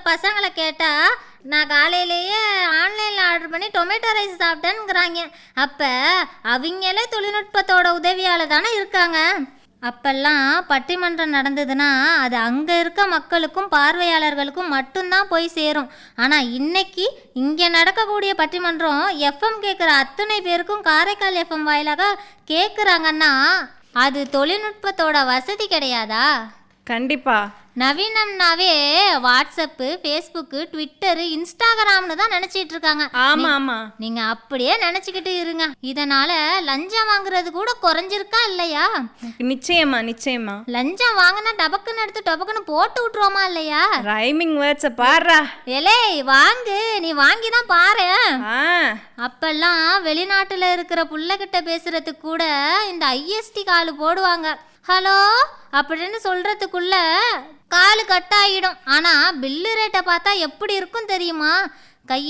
பசங்களை கேட்டால் நான் காலையிலேயே ஆன்லைனில் ஆர்டர் பண்ணி டொமேட்டோ ரைஸ் சாப்பிட்டேங்கிறாங்க அப்போ அவங்களே தொழில்நுட்பத்தோட உதவியால் தானே இருக்காங்க அப்பெல்லாம் பட்டிமன்றம் நடந்ததுன்னா அது அங்கே இருக்க மக்களுக்கும் பார்வையாளர்களுக்கும் மட்டும்தான் போய் சேரும் ஆனால் இன்னைக்கு இங்கே நடக்கக்கூடிய பட்டிமன்றம் எஃப்எம் கேட்குற அத்தனை பேருக்கும் காரைக்கால் எஃப்எம் வாயிலாக கேட்குறாங்கன்னா அது தொழில்நுட்பத்தோட வசதி கிடையாதா கண்டிப்பா நவீனம்னாவே வாட்ஸ்அப்பு ஃபேஸ்புக்கு ட்விட்டரு இன்ஸ்டாகிராம்னு தான் நினச்சிட்டு இருக்காங்க ஆமா ஆமா நீங்க அப்படியே நினச்சிக்கிட்டு இருங்க இதனால லஞ்சம் வாங்குறது கூட குறைஞ்சிருக்கா இல்லையா நிச்சயமா நிச்சயமா லஞ்சம் வாங்கினா டபக்குன்னு எடுத்து டபக்குன்னு போட்டு விட்டுருவோமா இல்லையா ரைமிங் வேர்ட்ஸை பாடுறா எலே வாங்கு நீ வாங்கி தான் பாரு ஆ அப்பெல்லாம் வெளிநாட்டுல இருக்கிற புள்ளகிட்ட பேசுறதுக்கு கூட இந்த ஐஎஸ்டி கால் போடுவாங்க ஹலோ அப்படின்னு சொல்றதுக்குள்ள காலு கட் ஆகிடும் ஆனா பில்லு ரேட்டை பார்த்தா எப்படி இருக்கும் தெரியுமா கை